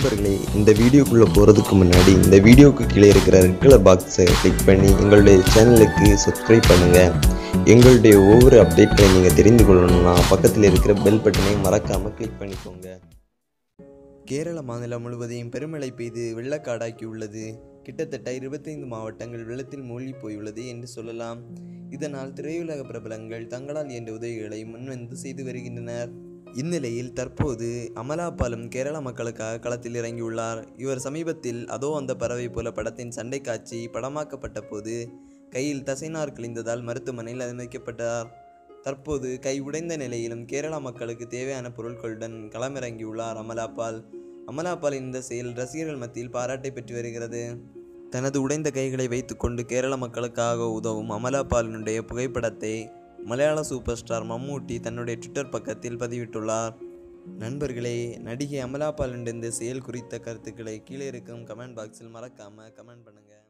நண்பர்களே இந்த வீடியோக்குள்ளே போகிறதுக்கு முன்னாடி இந்த வீடியோக்கு கீழே இருக்கிற ரெட் கலர் பாக்ஸை கிளிக் பண்ணி எங்களுடைய சேனலுக்கு சப்ஸ்கிரைப் பண்ணுங்கள் எங்களுடைய ஒவ்வொரு அப்டேட்களை நீங்கள் தெரிந்து கொள்ளணும்னா பக்கத்தில் இருக்கிற பெல் பட்டனை மறக்காமல் கிளிக் பண்ணிக்கோங்க கேரள மாநிலம் முழுவதையும் பெருமழை பெய்து வெள்ளக்காடாக்கி உள்ளது கிட்டத்தட்ட இருபத்தைந்து மாவட்டங்கள் வெள்ளத்தில் மூழ்கி போயுள்ளது என்று சொல்லலாம் இதனால் திரையுலக பிரபலங்கள் தங்களால் என்ற உதவிகளை முன்வந்து செய்து வருகின்றனர் இந்நிலையில் தற்போது அமலா பாலும் கேரள மக்களுக்காக களத்தில் இறங்கியுள்ளார் இவர் சமீபத்தில் அதோ அந்த பறவை போல படத்தின் சண்டை காட்சி படமாக்கப்பட்ட போது கையில் தசைநார் கிழிந்ததால் மருத்துவமனையில் அனுமதிக்கப்பட்டார் தற்போது கை உடைந்த நிலையிலும் கேரள மக்களுக்கு தேவையான பொருட்களுடன் களமிறங்கியுள்ளார் அமலாபால் அமலாபாலின் இந்த செயல் ரசிகர்கள் மத்தியில் பாராட்டை பெற்று வருகிறது தனது உடைந்த கைகளை வைத்துக்கொண்டு கேரள மக்களுக்காக உதவும் அமலாபாலினுடைய புகைப்படத்தை மலையாள சூப்பர் ஸ்டார் மம்மூட்டி தன்னுடைய ட்விட்டர் பக்கத்தில் பதிவிட்டுள்ளார் நண்பர்களே நடிகை அமலாபாலின் இந்த செயல் குறித்த கருத்துக்களை கீழே இருக்கும் கமெண்ட் பாக்ஸில் மறக்காமல் கமெண்ட் பண்ணுங்கள்